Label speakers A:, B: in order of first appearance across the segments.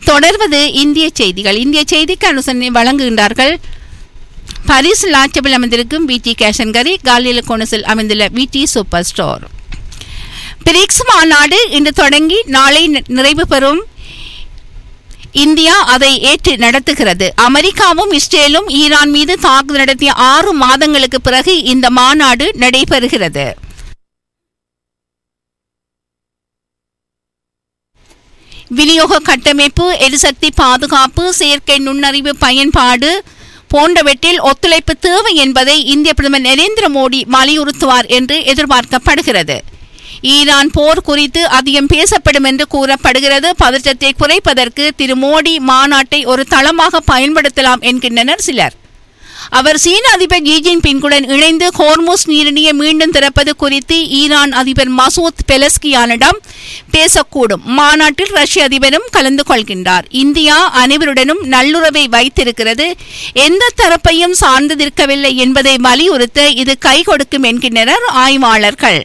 A: தொடர்வது இந்திய செய்திகள் இந்திய செய்திக்கு அனுசரணை வழங்குகின்றார்கள் பாரிஸ் லாச்சபில் அமைந்திருக்கும் விடி கேஷன்கரி காலில கோணஸில் அமைந்துள்ள விடி சூப்பர் ஸ்டோர் பிரிக்ஸ் மாநாடு இன்று தொடங்கி நாளை நி- நிறைவு பெறும் இந்தியா அதை ஏற்று நடத்துகிறது அமெரிக்காவும் இஸ்ரேலும் ஈரான் மீது தாக்குதல் நடத்திய ஆறு மாதங்களுக்கு பிறகு இந்த மாநாடு நடைபெறுகிறது விநியோக கட்டமைப்பு எரிசக்தி பாதுகாப்பு செயற்கை நுண்ணறிவு பயன்பாடு போன்றவற்றில் ஒத்துழைப்பு தேவை என்பதை இந்திய பிரதமர் நரேந்திர மோடி வலியுறுத்துவார் என்று எதிர்பார்க்கப்படுகிறது ஈரான் போர் குறித்து அதிகம் பேசப்படும் என்று கூறப்படுகிறது பதற்றத்தை குறைப்பதற்கு திரு மோடி மாநாட்டை ஒரு தளமாக பயன்படுத்தலாம் என்கின்றனர் சிலர் அவர் சீன அதிபர் ஜி ஜின்பிங்குடன் இணைந்து ஹோர்முஸ் நீரிணையை மீண்டும் திறப்பது குறித்து ஈரான் அதிபர் மசூத் பெலஸ்கியானிடம் பேசக்கூடும் மாநாட்டில் ரஷ்ய அதிபரும் கலந்து கொள்கின்றார் இந்தியா அனைவருடனும் நல்லுறவை வைத்திருக்கிறது எந்த தரப்பையும் சார்ந்திருக்கவில்லை என்பதை வலியுறுத்த இது கை கொடுக்கும் என்கின்றனர் ஆய்வாளர்கள்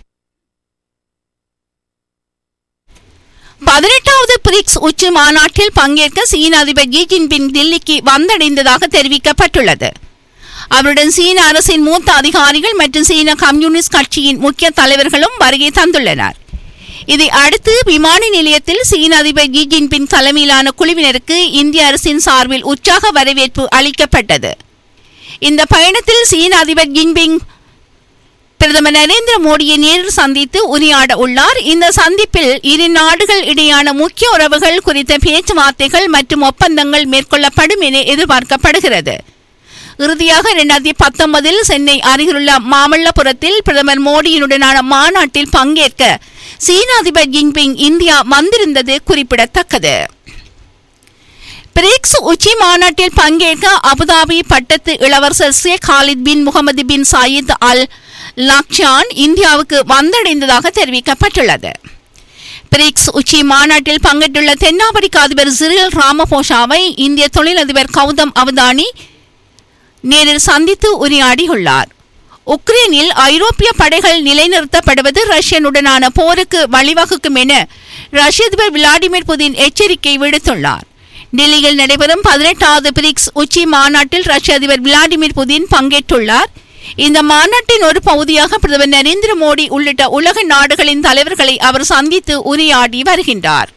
A: பதினெட்டாவது பிரிக்ஸ் உச்சி மாநாட்டில் பங்கேற்க சீன அதிபர் ஜி ஜின்பிங் தில்லிக்கு வந்தடைந்ததாக தெரிவிக்கப்பட்டுள்ளது அவருடன் சீன அரசின் மூத்த அதிகாரிகள் மற்றும் சீன கம்யூனிஸ்ட் கட்சியின் முக்கிய தலைவர்களும் வருகை தந்துள்ளனர் இதை அடுத்து விமான நிலையத்தில் சீன அதிபர் ஜி ஜின்பிங் தலைமையிலான குழுவினருக்கு இந்திய அரசின் சார்பில் உற்சாக வரவேற்பு அளிக்கப்பட்டது இந்த பயணத்தில் சீன அதிபர் ஜின்பிங் பிரதமர் நரேந்திர மோடியை நேரில் சந்தித்து உரையாட உள்ளார் இந்த சந்திப்பில் இரு நாடுகள் இடையான முக்கிய உறவுகள் குறித்த பேச்சுவார்த்தைகள் மற்றும் ஒப்பந்தங்கள் மேற்கொள்ளப்படும் என எதிர்பார்க்கப்படுகிறது இறுதியாக இரண்டாயிரத்தி பத்தொன்பதில் சென்னை அருகிலுள்ள மாமல்லபுரத்தில் பிரதமர் மோடியினுடனான மாநாட்டில் பங்கேற்க சீன அதிபர் ஜின்பிங் இந்தியா வந்திருந்தது குறிப்பிடத்தக்கது பிரிக்ஸ் உச்சி மாநாட்டில் பங்கேற்க அபுதாபி பட்டத்து இளவரசர் Sheikh Khalid bin Mohamed bin Zayed al லாக்ஷான் இந்தியாவுக்கு வந்தடைந்ததாக தெரிவிக்கப்பட்டுள்ளது பிரிக்ஸ் உச்சி மாநாட்டில் பங்கேற்றுள்ள தென்னாப்பிரிக்க அதிபர் சிறில் ராமபோசாவை இந்திய தொழிலதிபர் கௌதம் அவதானி நேரில் சந்தித்து உரையாடியுள்ளார் உக்ரைனில் ஐரோப்பிய படைகள் நிலைநிறுத்தப்படுவது ரஷ்யனுடனான போருக்கு வழிவகுக்கும் என ரஷ்ய அதிபர் விளாடிமிர் புதின் எச்சரிக்கை விடுத்துள்ளார் டெல்லியில் நடைபெறும் பதினெட்டாவது பிரிக்ஸ் உச்சி மாநாட்டில் ரஷ்ய அதிபர் விளாடிமிர் புதின் பங்கேற்றுள்ளார் இந்த மாநாட்டின் ஒரு பகுதியாக பிரதமர் நரேந்திர மோடி உள்ளிட்ட உலக நாடுகளின் தலைவர்களை அவர் சந்தித்து உரையாடி வருகின்றார்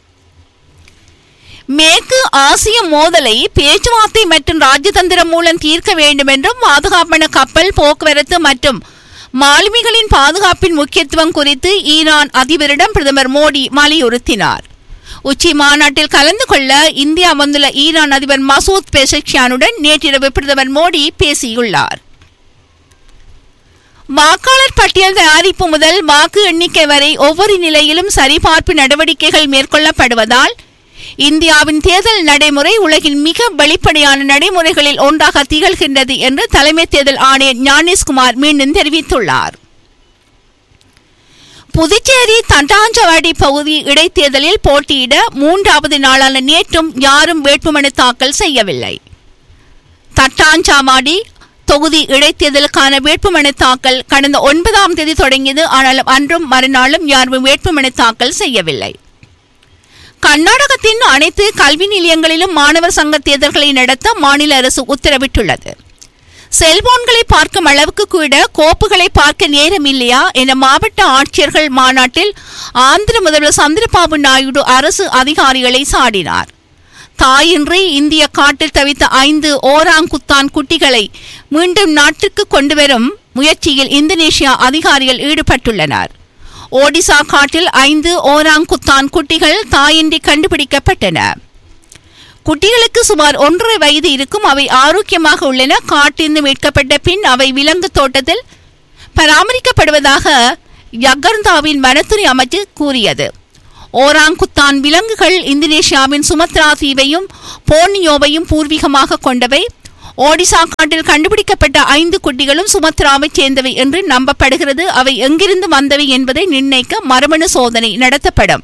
A: மேற்கு ஆசிய மோதலை பேச்சுவார்த்தை மற்றும் ராஜதந்திரம் மூலம் தீர்க்க வேண்டும் என்றும் பாதுகாப்பான கப்பல் போக்குவரத்து மற்றும் மாலுமிகளின் பாதுகாப்பின் முக்கியத்துவம் குறித்து ஈரான் அதிபரிடம் பிரதமர் மோடி வலியுறுத்தினார் உச்சி மாநாட்டில் கலந்து கொள்ள இந்தியா வந்துள்ள ஈரான் அதிபர் மசூத் பெஷக்ஷானுடன் நேற்றிரவு பிரதமர் மோடி பேசியுள்ளார் வாக்காளர் பட்டியல் தயாரிப்பு முதல் வாக்கு எண்ணிக்கை வரை ஒவ்வொரு நிலையிலும் சரிபார்ப்பு நடவடிக்கைகள் மேற்கொள்ளப்படுவதால் இந்தியாவின் தேர்தல் நடைமுறை உலகின் மிக வெளிப்படையான நடைமுறைகளில் ஒன்றாக திகழ்கின்றது என்று தலைமை தேர்தல் ஆணையர் ஞானேஷ்குமார் மீண்டும் தெரிவித்துள்ளார் புதுச்சேரி தட்டாஞ்சவாடி பகுதி இடைத்தேர்தலில் போட்டியிட மூன்றாவது நாளான நேற்றும் யாரும் வேட்புமனு தாக்கல் செய்யவில்லை தட்டாஞ்சாவாடி தொகுதி இடைத்தேர்தலுக்கான வேட்புமனு தாக்கல் கடந்த ஒன்பதாம் தேதி தொடங்கியது ஆனாலும் அன்றும் மறுநாளும் யாரும் வேட்புமனு தாக்கல் செய்யவில்லை கர்நாடகத்தின் அனைத்து கல்வி நிலையங்களிலும் மாணவர் சங்க தேர்தல்களை நடத்த மாநில அரசு உத்தரவிட்டுள்ளது செல்போன்களை பார்க்கும் அளவுக்கு கூட கோப்புகளை பார்க்க நேரம் இல்லையா என மாவட்ட ஆட்சியர்கள் மாநாட்டில் ஆந்திர முதல்வர் சந்திரபாபு நாயுடு அரசு அதிகாரிகளை சாடினார் தாயின்றி இந்திய காட்டில் தவித்த ஐந்து ஓராங்குத்தான் குட்டிகளை மீண்டும் நாட்டுக்கு கொண்டுவரும் முயற்சியில் இந்தோனேஷியா அதிகாரிகள் ஈடுபட்டுள்ளனர் ஒடிசா காட்டில் ஐந்து ஓராங்குத்தான் குட்டிகள் தாயின்றி கண்டுபிடிக்கப்பட்டன குட்டிகளுக்கு சுமார் ஒன்றரை வயது இருக்கும் அவை ஆரோக்கியமாக உள்ளன காட்டிலிருந்து மீட்கப்பட்ட பின் அவை விலங்கு தோட்டத்தில் பராமரிக்கப்படுவதாக யகர்ந்தாவின் வனத்துறை அமைச்சு கூறியது ஓராங்குத்தான் விலங்குகள் இந்தோனேஷியாவின் சுமத்ரா தீவையும் போர்னியோவையும் பூர்வீகமாக கொண்டவை ஒடிசா காட்டில் கண்டுபிடிக்கப்பட்ட ஐந்து குட்டிகளும் சுமத்ராவைச் சேர்ந்தவை என்று நம்பப்படுகிறது அவை எங்கிருந்து வந்தவை என்பதை நிர்ணயிக்க மரபணு சோதனை நடத்தப்படும்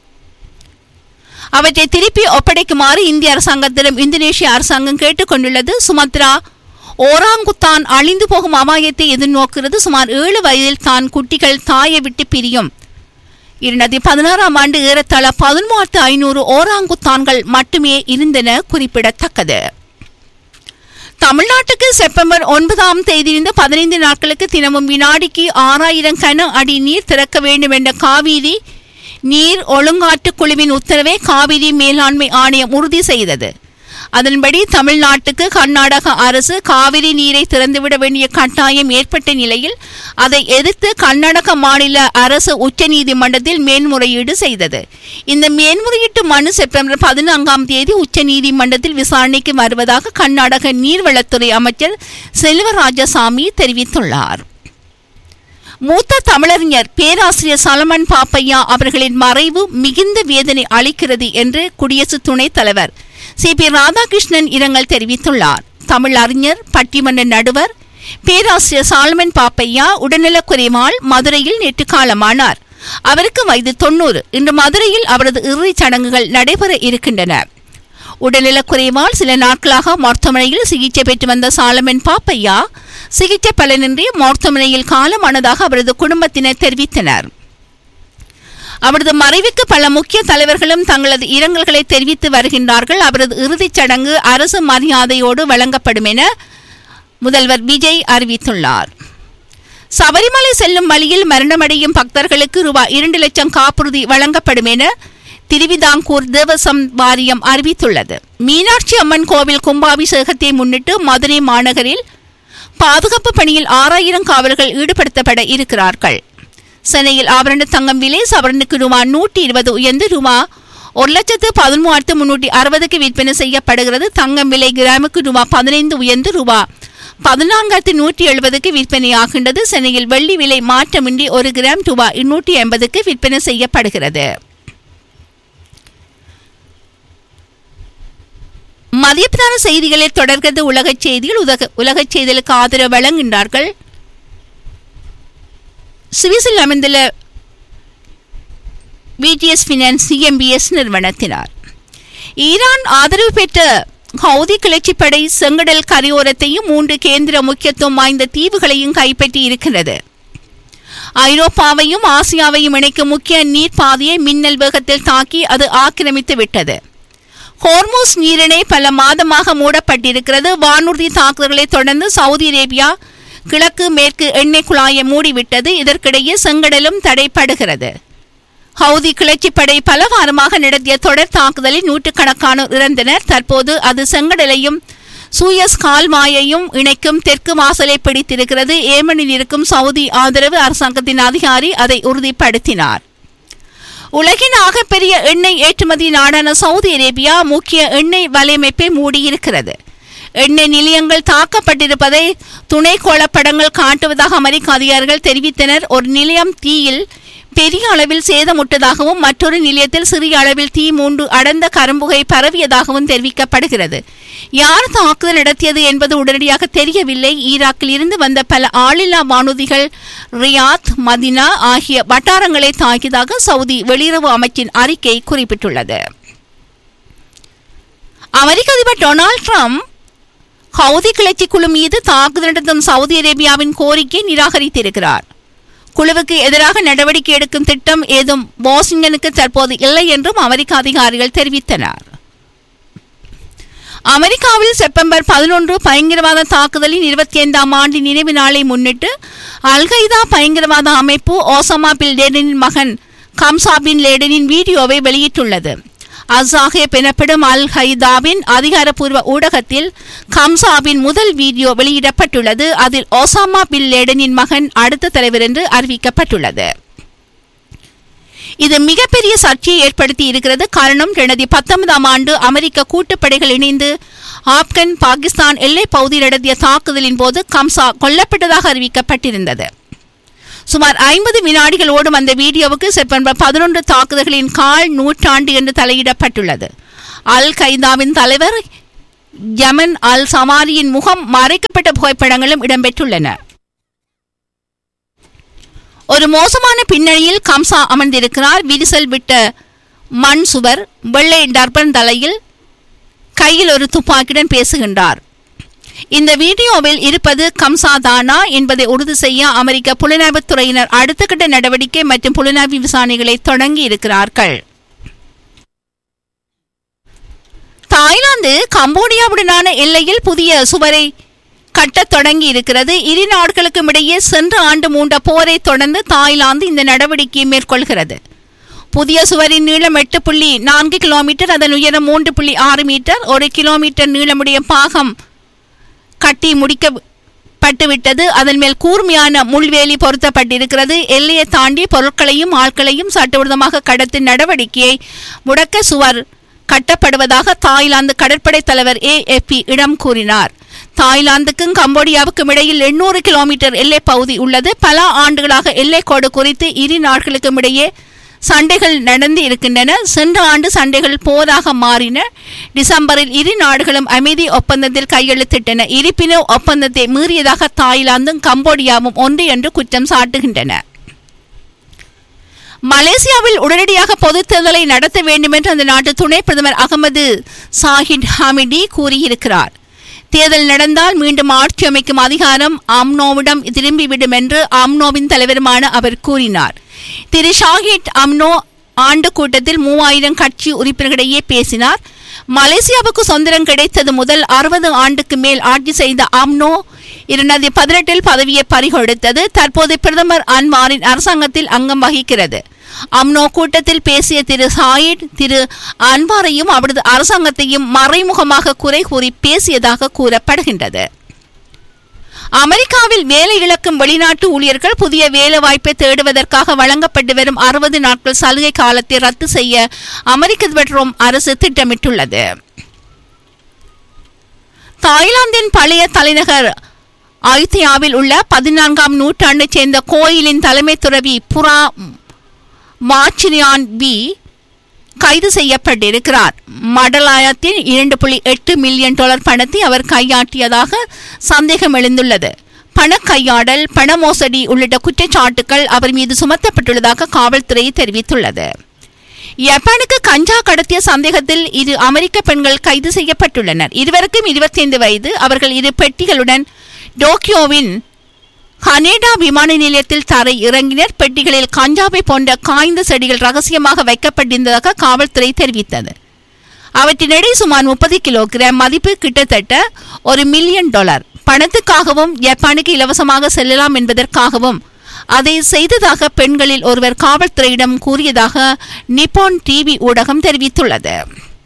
A: அவற்றை திருப்பி ஒப்படைக்குமாறு இந்திய அரசாங்கத்திடம் இந்தோனேஷிய அரசாங்கம் கேட்டுக்கொண்டுள்ளது சுமத்ரா ஓராங்குத்தான் அழிந்து போகும் அபாயத்தை எதிர்நோக்கிறது சுமார் ஏழு வயதில் தான் குட்டிகள் தாயை விட்டு பிரியும் இரண்டாயிரத்தி பதினாறாம் ஆண்டு ஏறத்தாழ பதிமூவாயிரத்து ஐநூறு ஓராங்குத்தான்கள் மட்டுமே இருந்தன குறிப்பிடத்தக்கது தமிழ்நாட்டுக்கு செப்டம்பர் ஒன்பதாம் தேதியிலிருந்து பதினைந்து நாட்களுக்கு தினமும் வினாடிக்கு ஆறாயிரம் கன அடி நீர் திறக்க வேண்டும் என்ற காவிரி நீர் ஒழுங்காற்று குழுவின் உத்தரவை காவிரி மேலாண்மை ஆணையம் உறுதி செய்தது அதன்படி தமிழ்நாட்டுக்கு கர்நாடக அரசு காவிரி நீரை திறந்துவிட வேண்டிய கட்டாயம் ஏற்பட்ட நிலையில் அதை எதிர்த்து கர்நாடக மாநில அரசு உச்சநீதிமன்றத்தில் மேன்முறையீடு செய்தது இந்த மேன்முறையீட்டு மனு செப்டம்பர் பதினான்காம் தேதி உச்சநீதிமன்றத்தில் விசாரணைக்கு வருவதாக கர்நாடக நீர்வளத்துறை அமைச்சர் செல்வராஜசாமி தெரிவித்துள்ளார் மூத்த தமிழறிஞர் பேராசிரியர் சலமன் பாப்பையா அவர்களின் மறைவு மிகுந்த வேதனை அளிக்கிறது என்று குடியரசு துணைத் தலைவர் சி பி ராதாகிருஷ்ணன் இரங்கல் தெரிவித்துள்ளார் தமிழ் அறிஞர் பட்டிமன்ற நடுவர் பேராசிரியர் சாலமன் பாப்பையா உடல்நலக்குறைவால் மதுரையில் நேற்று காலமானார் அவருக்கு வயது தொண்ணூறு இன்று மதுரையில் அவரது இறுதிச் சடங்குகள் நடைபெற இருக்கின்றன உடல்நலக்குறைவால் சில நாட்களாக மருத்துவமனையில் சிகிச்சை பெற்று வந்த சாலமன் பாப்பையா சிகிச்சை பலனின்றி மருத்துவமனையில் காலமானதாக அவரது குடும்பத்தினர் தெரிவித்தனர் அவரது மறைவுக்கு பல முக்கிய தலைவர்களும் தங்களது இரங்கல்களை தெரிவித்து வருகின்றார்கள் அவரது இறுதிச் சடங்கு அரசு மரியாதையோடு வழங்கப்படும் என முதல்வர் விஜய் அறிவித்துள்ளார் சபரிமலை செல்லும் வழியில் மரணமடையும் பக்தர்களுக்கு ரூபாய் இரண்டு லட்சம் காப்புறுதி வழங்கப்படும் என திருவிதாங்கூர் தேவசம் வாரியம் அறிவித்துள்ளது மீனாட்சி அம்மன் கோவில் கும்பாபிஷேகத்தை முன்னிட்டு மதுரை மாநகரில் பாதுகாப்பு பணியில் ஆறாயிரம் காவலர்கள் ஈடுபடுத்தப்பட இருக்கிறார்கள் சென்னையில் ஆபரண தங்கம் விலை சவரனுக்கு ரூபா நூற்றி இருபது உயர்ந்து ரூபா ஒரு லட்சத்து பதிமூவாயிரத்து முன்னூற்றி அறுபதுக்கு விற்பனை செய்யப்படுகிறது தங்கம் விலை கிராமுக்கு ரூபா பதினைந்து உயர்ந்து ரூபா பதினான்காயிரத்து நூற்றி எழுபதுக்கு விற்பனையாகின்றது சென்னையில் வெள்ளி விலை மாற்றமின்றி ஒரு கிராம் ரூபா எண்ணூற்றி எண்பதுக்கு விற்பனை செய்யப்படுகிறது மதியப்பிரான செய்திகளை தொடர்கிறது உலகச் செய்தியில் உலக உலகச் செய்திகளுக்கு ஆதரவு வழங்குகின்றார்கள் சுவிஸில் அமைந்துள்ள விடிஎஸ் ஃபினான்ஸ் சிஎம்பிஎஸ் நிறுவனத்தினார் ஈரான் ஆதரவு பெற்ற ஹவுதி கிளர்ச்சிப்படை செங்கடல் கரையோரத்தையும் மூன்று கேந்திர முக்கியத்துவம் வாய்ந்த தீவுகளையும் கைப்பற்றி இருக்கிறது ஐரோப்பாவையும் ஆசியாவையும் இணைக்கும் முக்கிய நீர்ப்பாதையை மின்னல் வேகத்தில் தாக்கி அது ஆக்கிரமித்து விட்டது ஹோர்மோஸ் நீரிணை பல மாதமாக மூடப்பட்டிருக்கிறது வானூர்தி தாக்குதல்களை தொடர்ந்து சவுதி அரேபியா கிழக்கு மேற்கு எண்ணெய் குழாயை மூடிவிட்டது இதற்கிடையே செங்கடலும் தடைப்படுகிறது ஹவுதி கிளர்ச்சிப்படை பல வாரமாக நடத்திய தொடர் தாக்குதலில் நூற்றுக்கணக்கானோர் இறந்தனர் தற்போது அது செங்கடலையும் சூயஸ் கால்வாயையும் இணைக்கும் தெற்கு வாசலை பிடித்திருக்கிறது ஏமனில் இருக்கும் சவுதி ஆதரவு அரசாங்கத்தின் அதிகாரி அதை உறுதிப்படுத்தினார் உலகின் ஆகப்பெரிய எண்ணெய் ஏற்றுமதி நாடான சவுதி அரேபியா முக்கிய எண்ணெய் வலையமைப்பை மூடியிருக்கிறது எண்ணெய் நிலையங்கள் தாக்கப்பட்டிருப்பதை துணை கோளப்படங்கள் காட்டுவதாக அமெரிக்க அதிகாரிகள் தெரிவித்தனர் ஒரு நிலையம் தீயில் பெரிய அளவில் சேதமுட்டதாகவும் மற்றொரு நிலையத்தில் சிறிய அளவில் தீ மூன்று அடர்ந்த கரும்புகை பரவியதாகவும் தெரிவிக்கப்படுகிறது யார் தாக்குதல் நடத்தியது என்பது உடனடியாக தெரியவில்லை ஈராக்கில் இருந்து வந்த பல ஆளில்லா வானூர்திகள் ரியாத் மதினா ஆகிய வட்டாரங்களை தாக்கியதாக சவுதி வெளியுறவு அமைச்சின் அறிக்கை குறிப்பிட்டுள்ளது அமெரிக்க அதிபர் டொனால்ட் ட்ரம்ப் ஹவுதி கிளர்ச்சி குழு மீது தாக்குதல் நடத்தும் சவுதி அரேபியாவின் கோரிக்கை நிராகரித்திருக்கிறார் குழுவுக்கு எதிராக நடவடிக்கை எடுக்கும் திட்டம் ஏதும் வாஷிங்டனுக்கு தற்போது இல்லை என்றும் அமெரிக்க அதிகாரிகள் தெரிவித்தனர் அமெரிக்காவில் செப்டம்பர் பதினொன்று பயங்கரவாத தாக்குதலின் இருபத்தி ஐந்தாம் ஆண்டு நினைவு நாளை முன்னிட்டு அல்கைதா பயங்கரவாத அமைப்பு ஓசமா பின் லேடனின் மகன் கம்சா பின் லேடனின் வீடியோவை வெளியிட்டுள்ளது அசாஹேப் எனப்படும் அல் ஹைதாவின் அதிகாரப்பூர்வ ஊடகத்தில் கம்சாவின் முதல் வீடியோ வெளியிடப்பட்டுள்ளது அதில் ஒசாமா பின் லேடனின் மகன் அடுத்த தலைவர் என்று அறிவிக்கப்பட்டுள்ளது இது மிகப்பெரிய சர்ச்சையை ஏற்படுத்தி இருக்கிறது காரணம் இரண்டாயிரத்தி பத்தொன்பதாம் ஆண்டு அமெரிக்க கூட்டுப்படைகள் இணைந்து ஆப்கன் பாகிஸ்தான் எல்லை பகுதியில் நடத்திய தாக்குதலின் போது கம்சா கொல்லப்பட்டதாக அறிவிக்கப்பட்டிருந்தது சுமார் ஐம்பது வினாடிகள் ஓடும் அந்த வீடியோவுக்கு செப்டம்பர் பதினொன்று தாக்குதல்களின் கால் நூற்றாண்டு என்று தலையிடப்பட்டுள்ளது அல் கைதாவின் தலைவர் யமன் அல் சமாரியின் முகம் மறைக்கப்பட்ட புகைப்படங்களும் இடம்பெற்றுள்ளன ஒரு மோசமான பின்னணியில் கம்சா அமர்ந்திருக்கிறார் விரிசல் விட்ட மண் சுவர் வெள்ளை டர்பன் தலையில் கையில் ஒரு துப்பாக்கியுடன் பேசுகின்றார் இந்த வீடியோவில் இருப்பது கம்சாதானா என்பதை உறுதி செய்ய அமெரிக்க புலனாய்வுத்துறையினர் அடுத்த கட்ட நடவடிக்கை மற்றும் புலனாய்வு விசாரணைகளை தொடங்கி இருக்கிறார்கள் தாய்லாந்து கம்போடியாவுடனான எல்லையில் புதிய சுவரை கட்டத் தொடங்கி இருக்கிறது இரு நாடுகளுக்கும் இடையே சென்ற ஆண்டு மூண்ட போரை தொடர்ந்து தாய்லாந்து இந்த நடவடிக்கையை மேற்கொள்கிறது புதிய சுவரின் நீளம் எட்டு புள்ளி நான்கு கிலோமீட்டர் அதன் உயரம் மூன்று புள்ளி ஆறு மீட்டர் ஒரு கிலோமீட்டர் நீளமுடைய பாகம் கட்டி முடிக்கப்பட்டுவிட்டது அதன் மேல் கூர்மையான முள்வேலி பொருத்தப்பட்டிருக்கிறது எல்லையை தாண்டி பொருட்களையும் ஆட்களையும் சட்டவிரோதமாக கடத்தும் நடவடிக்கையை முடக்க சுவர் கட்டப்படுவதாக தாய்லாந்து கடற்படை தலைவர் ஏஎப்பி இடம் கூறினார் தாய்லாந்துக்கும் கம்போடியாவுக்கும் இடையில் எண்ணூறு கிலோமீட்டர் எல்லை பகுதி உள்ளது பல ஆண்டுகளாக எல்லைக்கோடு குறித்து இரு நாடுகளுக்கும் இடையே சண்டைகள் நடந்து இருக்கின்றன சென்ற ஆண்டு சண்டைகள் போராக மாறின டிசம்பரில் இரு நாடுகளும் அமைதி ஒப்பந்தத்தில் கையெழுத்திட்டன இருப்பினும் ஒப்பந்தத்தை மீறியதாக தாய்லாந்தும் கம்போடியாவும் ஒன்று என்று குற்றம் சாட்டுகின்றன மலேசியாவில் உடனடியாக பொதுத் தேர்தலை நடத்த வேண்டும் என்று அந்த நாட்டு துணை பிரதமர் அகமது சாஹிட் ஹாமிடி கூறியிருக்கிறார் தேர்தல் நடந்தால் மீண்டும் ஆட்சி அமைக்கும் அதிகாரம் அம்னோவிடம் திரும்பிவிடும் என்று அம்னோவின் தலைவருமான அவர் கூறினார் திரு ஷாஹிட் அம்னோ ஆண்டு கூட்டத்தில் மூவாயிரம் கட்சி உறுப்பினர்களிடையே பேசினார் மலேசியாவுக்கு சுதந்திரம் கிடைத்தது முதல் அறுபது ஆண்டுக்கு மேல் ஆட்சி செய்த அம்னோ இரண்டாயிரத்தி பதினெட்டில் பதவியை பறிகொடுத்தது தற்போது பிரதமர் அன்வாரின் அரசாங்கத்தில் அங்கம் வகிக்கிறது அம்னோ கூட்டத்தில் பேசிய திரு சாயிட் திரு அன்வாரையும் அவரது அரசாங்கத்தையும் மறைமுகமாக குறை கூறி பேசியதாக கூறப்படுகின்றது அமெரிக்காவில் வேலை இழக்கும் வெளிநாட்டு ஊழியர்கள் புதிய வேலை வாய்ப்பை தேடுவதற்காக வழங்கப்பட்டு வரும் அறுபது நாட்கள் சலுகை காலத்தை ரத்து செய்ய அமெரிக்க பெட்ரோம் அரசு திட்டமிட்டுள்ளது தாய்லாந்தின் பழைய தலைநகர் அயுத்தியாவில் உள்ள பதினான்காம் நூற்றாண்டைச் சேர்ந்த கோயிலின் தலைமை துறவி புரா மாச்சினியான் பி கைது செய்யப்பட்டிருக்கிறார் மடலாயத்தில் இரண்டு புள்ளி எட்டு மில்லியன் டாலர் பணத்தை அவர் கையாட்டியதாக சந்தேகம் எழுந்துள்ளது பண கையாடல் பண மோசடி உள்ளிட்ட குற்றச்சாட்டுகள் அவர் மீது சுமத்தப்பட்டுள்ளதாக காவல்துறை தெரிவித்துள்ளது ஜப்பானுக்கு கஞ்சா கடத்திய சந்தேகத்தில் இரு அமெரிக்க பெண்கள் கைது செய்யப்பட்டுள்ளனர் இருவருக்கும் இருபத்தைந்து வயது அவர்கள் இரு பெட்டிகளுடன் டோக்கியோவின் ஹனேடா விமான நிலையத்தில் தரை இறங்கினர் பெட்டிகளில் கஞ்சாவை போன்ற காய்ந்த செடிகள் ரகசியமாக வைக்கப்பட்டிருந்ததாக காவல்துறை தெரிவித்தது அவற்றின் எடை சுமார் முப்பது கிலோகிராம் மதிப்பு கிட்டத்தட்ட ஒரு மில்லியன் டாலர் பணத்துக்காகவும் ஜப்பானுக்கு இலவசமாக செல்லலாம் என்பதற்காகவும் அதை செய்ததாக பெண்களில் ஒருவர் காவல்துறையிடம் கூறியதாக நிப்பான் டிவி ஊடகம் தெரிவித்துள்ளது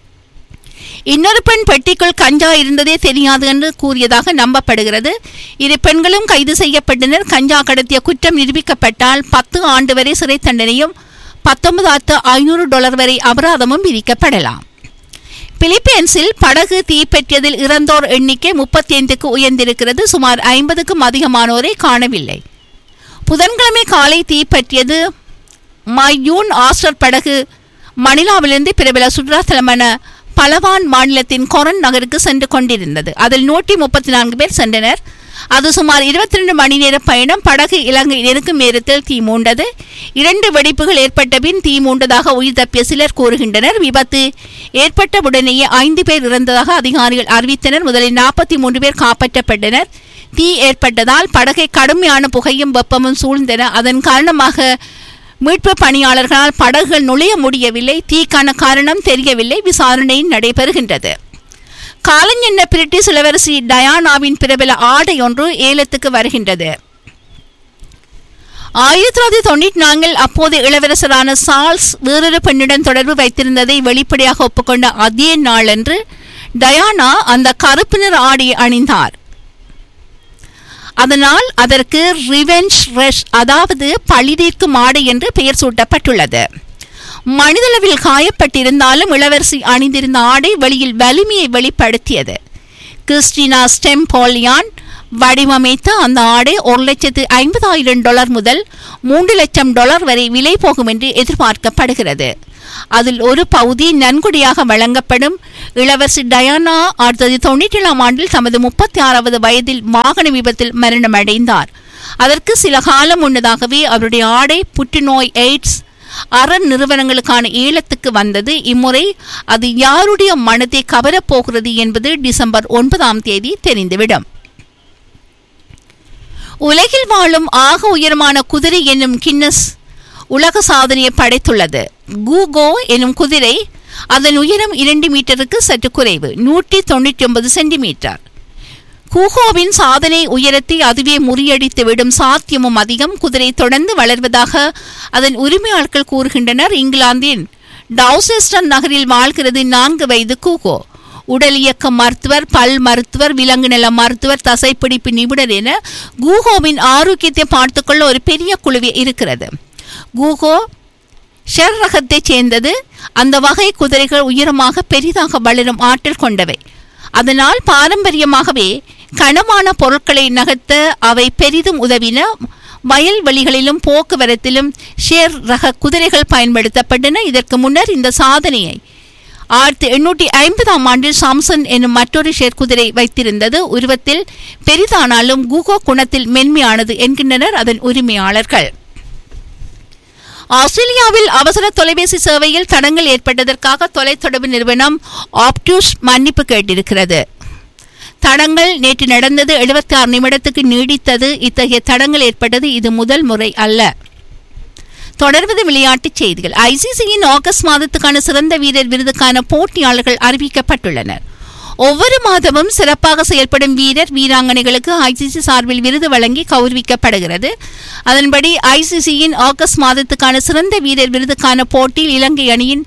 A: இன்னொரு பெண் பெட்டிக்குள் கஞ்சா இருந்ததே தெரியாது என்று கூறியதாக நம்பப்படுகிறது இரு பெண்களும் கைது செய்யப்பட்டனர் கஞ்சா கடத்திய குற்றம் நிரூபிக்கப்பட்டால் பத்து ஆண்டு வரை சிறை தண்டனையும் பத்தொன்பதாயிரத்து ஐநூறு டாலர் வரை அபராதமும் விதிக்கப்படலாம் பிலிப்பைன்ஸில் படகு தீப்பற்றியதில் இறந்தோர் எண்ணிக்கை முப்பத்தி ஐந்துக்கு உயர்ந்திருக்கிறது சுமார் ஐம்பதுக்கும் அதிகமானோரை காணவில்லை புதன்கிழமை காலை தீப்பற்றியது மையூன் ஆஸ்டர் படகு மணிலாவிலிருந்து பிரபல சுற்றுலாத்தலமான பலவான் மாநிலத்தின் கொரன் நகருக்கு சென்று கொண்டிருந்தது அதில் நூற்றி முப்பத்தி நான்கு பேர் சென்றனர் அது சுமார் இருபத்தி ரெண்டு மணி நேர பயணம் படகு இலங்கை நெருக்கும் நேரத்தில் தீ மூண்டது இரண்டு வெடிப்புகள் ஏற்பட்ட பின் தீ மூண்டதாக உயிர் தப்பிய சிலர் கூறுகின்றனர் விபத்து ஏற்பட்ட உடனேயே ஐந்து பேர் இறந்ததாக அதிகாரிகள் அறிவித்தனர் முதலில் நாற்பத்தி மூன்று பேர் காப்பாற்றப்பட்டனர் தீ ஏற்பட்டதால் படகை கடுமையான புகையும் வெப்பமும் சூழ்ந்தன அதன் காரணமாக மீட்பு பணியாளர்களால் படகுகள் நுழைய முடியவில்லை தீக்கான காரணம் தெரியவில்லை விசாரணை நடைபெறுகின்றது காலஞ்சென்ன பிரிட்டிஷ் இளவரசி டயானாவின் பிரபல ஆடை ஒன்று ஏலத்துக்கு வருகின்றது ஆயிரத்தி தொள்ளாயிரத்தி தொண்ணூற்றி நான்கில் அப்போது இளவரசரான சார்ல்ஸ் வேறொரு பெண்ணுடன் தொடர்பு வைத்திருந்ததை வெளிப்படையாக ஒப்புக்கொண்ட அதே நாளன்று டயானா அந்த கருப்பு நிற ஆடையை அணிந்தார் அதனால் அதற்கு ரிவெஞ்ச் ரெஷ் அதாவது பழிதீர்க்கும் ஆடை என்று பெயர் சூட்டப்பட்டுள்ளது மனிதளவில் காயப்பட்டிருந்தாலும் இளவரசி அணிந்திருந்த ஆடை வெளியில் வலிமையை வெளிப்படுத்தியது கிறிஸ்டினா ஸ்டெம்போலியான் வடிவமைத்த அந்த ஆடை ஒரு லட்சத்து ஐம்பதாயிரம் டாலர் முதல் மூன்று லட்சம் டாலர் வரை விலை போகும் என்று எதிர்பார்க்கப்படுகிறது அதில் ஒரு பகுதி நன்கொடையாக வழங்கப்படும் இளவரசி டயானா அடுத்தது தொண்ணூற்றி ஏழாம் ஆண்டில் தமது முப்பத்தி ஆறாவது வயதில் வாகன விபத்தில் மரணமடைந்தார் அதற்கு சில காலம் முன்னதாகவே அவருடைய ஆடை புற்றுநோய் எய்ட்ஸ் அறநிறுவனங்களுக்கான நிறுவனங்களுக்கான ஏலத்துக்கு வந்தது இம்முறை அது யாருடைய மனதை கவரப்போகிறது என்பது டிசம்பர் ஒன்பதாம் தேதி தெரிந்துவிடும் உலகில் வாழும் ஆக உயரமான குதிரை என்னும் கின்னஸ் உலக சாதனையை படைத்துள்ளது கூகோ எனும் குதிரை அதன் உயரம் இரண்டு மீட்டருக்கு சற்று குறைவு நூற்றி தொண்ணூற்றி ஒன்பது சென்டிமீட்டர் கூகோவின் சாதனை உயரத்தை அதுவே முறியடித்து விடும் சாத்தியமும் அதிகம் குதிரை தொடர்ந்து வளர்வதாக அதன் உரிமையாளர்கள் கூறுகின்றனர் இங்கிலாந்தின் டவுசெஸ்டன் நகரில் வாழ்கிறது நான்கு வயது கூகோ உடல் இயக்க மருத்துவர் பல் மருத்துவர் விலங்கு நல மருத்துவர் தசைப்பிடிப்பு நிபுணர் என கூகோவின் ஆரோக்கியத்தை பார்த்துக்கொள்ள ஒரு பெரிய குழுவே இருக்கிறது கூகோ ஷெர் ரகத்தைச் சேர்ந்தது அந்த வகை குதிரைகள் உயரமாக பெரிதாக வளரும் ஆற்றல் கொண்டவை அதனால் பாரம்பரியமாகவே கனமான பொருட்களை நகர்த்த அவை பெரிதும் உதவின வயல்வெளிகளிலும் போக்குவரத்திலும் ஷேர் ரக குதிரைகள் பயன்படுத்தப்பட்டன இதற்கு முன்னர் இந்த சாதனையை ஆயிரத்தி எண்ணூற்றி ஐம்பதாம் ஆண்டில் சாம்சன் என்னும் மற்றொரு ஷேர் குதிரை வைத்திருந்தது உருவத்தில் பெரிதானாலும் கூகோ குணத்தில் மென்மையானது என்கின்றனர் அதன் உரிமையாளர்கள் ஆஸ்திரேலியாவில் அவசர தொலைபேசி சேவையில் தடங்கள் ஏற்பட்டதற்காக தொலைத்தொடர்பு நிறுவனம் ஆப்டூஸ் மன்னிப்பு கேட்டிருக்கிறது தடங்கள் நேற்று நடந்தது எழுபத்தி ஆறு நிமிடத்துக்கு நீடித்தது இத்தகைய தடங்கள் ஏற்பட்டது இது முதல் முறை அல்ல தொடர்வது விளையாட்டுச் செய்திகள் ஐசிசியின் ஆகஸ்ட் மாதத்துக்கான சிறந்த வீரர் விருதுக்கான போட்டியாளர்கள் அறிவிக்கப்பட்டுள்ளனர் ஒவ்வொரு மாதமும் சிறப்பாக செயல்படும் வீரர் வீராங்கனைகளுக்கு ஐசிசி சார்பில் விருது வழங்கி கௌரவிக்கப்படுகிறது அதன்படி ஐசிசியின் ஆகஸ்ட் மாதத்துக்கான சிறந்த வீரர் விருதுக்கான போட்டியில் இலங்கை அணியின்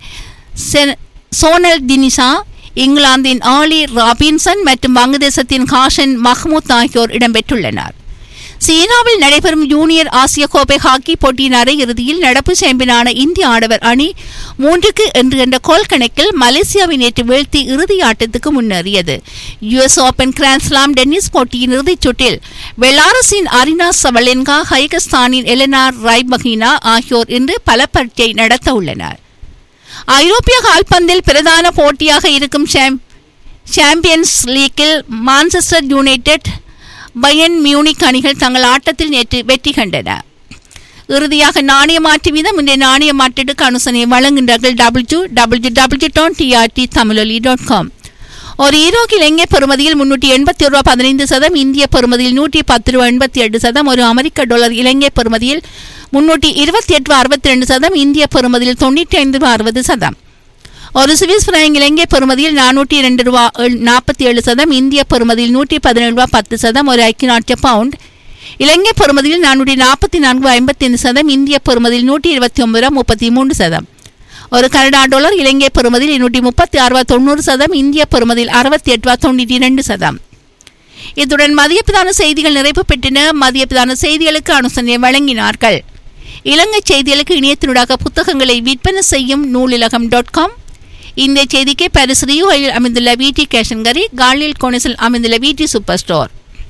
A: சோனல் தினிசா இங்கிலாந்தின் ஆலி ராபின்சன் மற்றும் வங்கதேசத்தின் ஹாஷன் மஹ்மூத் ஆகியோர் இடம்பெற்றுள்ளனர் சீனாவில் நடைபெறும் ஜூனியர் ஆசிய கோப்பை ஹாக்கி போட்டியின் அரையிறுதியில் நடப்பு சாம்பியனான இந்திய ஆடவர் அணி மூன்றுக்கு என்று என்ற கோல் கணக்கில் மலேசியாவை நேற்று வீழ்த்தி இறுதி ஆட்டத்துக்கு முன்னேறியது யுஎஸ் ஓபன் கிராண்ட்ஸ்லாம் டென்னிஸ் போட்டியின் இறுதிச் சுற்றில் பெலாரஸின் அரினா சவலென்கா ஹைகஸ்தானின் எலனார் ரைபகினா ஆகியோர் இன்று பல பரீட்சை நடத்த உள்ளனர் ஐரோப்பிய கால்பந்தில் பிரதான போட்டியாக இருக்கும் சாம்பியன்ஸ் லீக்கில் மான்செஸ்டர் யுனைடெட் பயன் மியூனிக் அணிகள் தங்கள் ஆட்டத்தில் நேற்று வெற்றி கண்டன இறுதியாக நாணய மாற்று வீதம் இன்றைய நாணய மாற்றீட்டுக்கு அனுசனை வழங்குகின்றார்கள் W W W dot T R T Tamiloli dot com ஒரு ஈரோக்கு இலங்கை பெறுமதியில் முன்னூற்றி எண்பத்தி ரூபா பதினைந்து சதம் இந்திய பெறுமதியில் நூற்றி பத்து ரூபா எண்பத்தி எட்டு சதம் ஒரு அமெரிக்க டாலர் இலங்கை பெறுமதியில் முன்னூற்றி இருபத்தி எட்டு அறுபத்தி ரெண்டு சதம் இந்திய பெறுமதியில் தொண்ணூற்றி ஐந்து ரூபா அறுபது சதம் ஒரு சுவிஸ் பிராங்க் இலங்கை பெறுமதியில் நானூற்றி இரண்டு ரூபா நாற்பத்தி ஏழு சதம் இந்திய பெறுமதியில் நூற்றி பதினேழு ரூபா பத்து சதம் ஒரு ஐக்கிய நாட்டிய பவுண்ட் இலங்கை பெறுமதியில் நானூற்றி நாற்பத்தி நான்கு ஐம்பத்தி ஐந்து சதம் இந்திய பெறுமதியில் நூற்றி இருபத்தி ஒன்பது ரூபா முப்பத்தி மூன்று சதம் ஒரு கனடா டாலர் இலங்கை பெறுமதியில் இருநூற்றி முப்பத்தி ஆறு ரூபா தொண்ணூறு சதம் இந்திய பெறுமதியில் அறுபத்தி எட்டு ரூபா தொண்ணூற்றி இரண்டு சதம் இத்துடன் மதிய பிரதான செய்திகள் நிறைவு பெற்றன மதிய பிரதான செய்திகளுக்கு அனுசரணை வழங்கினார்கள் இலங்கை செய்திகளுக்கு இணையத்தினூடாக புத்தகங்களை விற்பனை செய்யும் நூலிலகம் டாட் காம் இந்த செய்திக்கு பாரிஸ் ரியோவில் அமைந்துள்ள விடி கேஷன்கரி காலில் கோனிஸில் அமைந்துள்ள விடி சூப்பர் ஸ்டோர்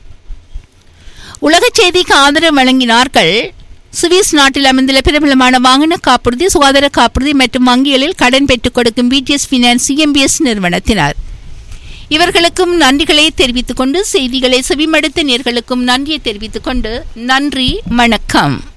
A: உலக செய்திக்கு ஆதரவு வழங்கினார்கள் சுவிஸ் நாட்டில் அமைந்துள்ள பிரபலமான வாகன காப்புறுதி சுகாதார காப்புறுதி மற்றும் வங்கிகளில் கடன் பெற்றுக் கொடுக்கும் பிடிஎஸ் ஃபினான்ஸ் சிஎம்பிஎஸ் நிறுவனத்தினர் இவர்களுக்கும் நன்றிகளை தெரிவித்துக் கொண்டு செய்திகளை செவிமடுத்த நேர்களுக்கும் நன்றியை தெரிவித்துக் கொண்டு நன்றி வணக்கம்